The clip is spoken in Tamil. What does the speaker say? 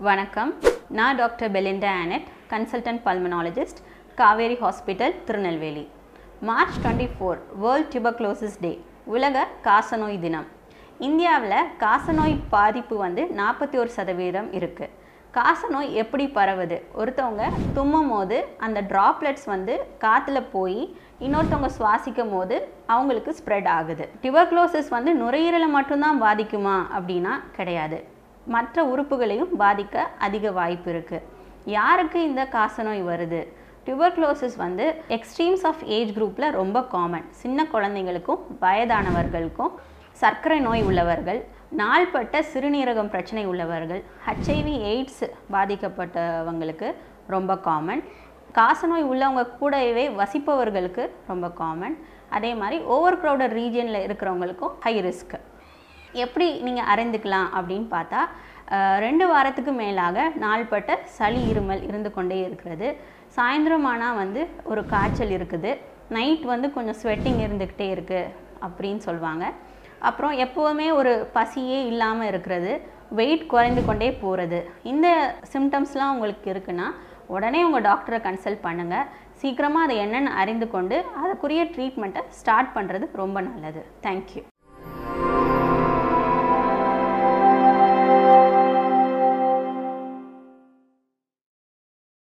வணக்கம் நான் doctor Belinda Annette consultant pulmonologist Kauvery hospital Tirunelveli March twenty four world tuberculosis day உலக காசநோய் தினம் இந்தியாவில் காசநோய் பாதிப்பு வந்து நாற்பத்தி ஒரு சதவீதம் இருக்குது காசநோய் எப்படி பரவுது ஒருத்தவங்க தும்மும் போது அந்த ட்ராப்லெட்ஸ் வந்து காற்றுல போய் இன்னொருத்தவங்க சுவாசிக்கும் போது அவங்களுக்கு ஸ்ப்ரெட் ஆகுது டியூபர்க்ளோசிஸ் வந்து நுரையீரலை மட்டும்தான் பாதிக்குமா அப்படின்னா கிடையாது மற்ற உறுப்புகளையும் பாதிக்க அதிக வாய்ப்பு இருக்குது யாருக்கு இந்த காசநோய் வருது டியூபர்க்ளோசிஸ் வந்து எக்ஸ்ட்ரீம்ஸ் ஆஃப் ஏஜ் குரூப்பில் ரொம்ப காமன் சின்ன குழந்தைங்களுக்கும் வயதானவர்களுக்கும் சர்க்கரை நோய் உள்ளவர்கள் நாள்பட்ட சிறுநீரகம் பிரச்சனை உள்ளவர்கள் ஹெச்ஐவி எய்ட்ஸ் பாதிக்கப்பட்டவங்களுக்கு ரொம்ப காமன் காசநோய் உள்ளவங்க கூடவே வசிப்பவர்களுக்கு ரொம்ப காமன் அதே மாதிரி ஓவர் க்ரௌடட் ரீஜியனில் இருக்கிறவங்களுக்கும் ஹை ரிஸ்க் எப்படி நீங்கள் அறிந்துக்கலாம் அப்படின்னு பார்த்தா அஹ், ரெண்டு வாரத்துக்கு மேலாக நாள்பட்ட சளி இருமல் இருந்து கொண்டே இருக்கிறது சாயந்தரம் ஆனால் வந்து ஒரு காய்ச்சல் இருக்குது நைட் வந்து கொஞ்சம் ஸ்வெட்டிங் இருந்துக்கிட்டே இருக்குது அப்படின்னு சொல்லுவாங்க அப்புறம் எப்போவுமே ஒரு பசியே இல்லாமல் இருக்கிறது வெயிட் குறைந்து கொண்டே போகிறது இந்த சிம்டம்ஸ்லாம் உங்களுக்கு இருக்குன்னா உடனே உங்கள் டாக்டரை கன்சல்ட் பண்ணுங்கள் சீக்கிரமாக அதை என்னென்னு அறிந்து கொண்டு அதுக்குரிய ட்ரீட்மெண்ட்டை ஸ்டார்ட் பண்ணுறது ரொம்ப நல்லது தேங்க்யூ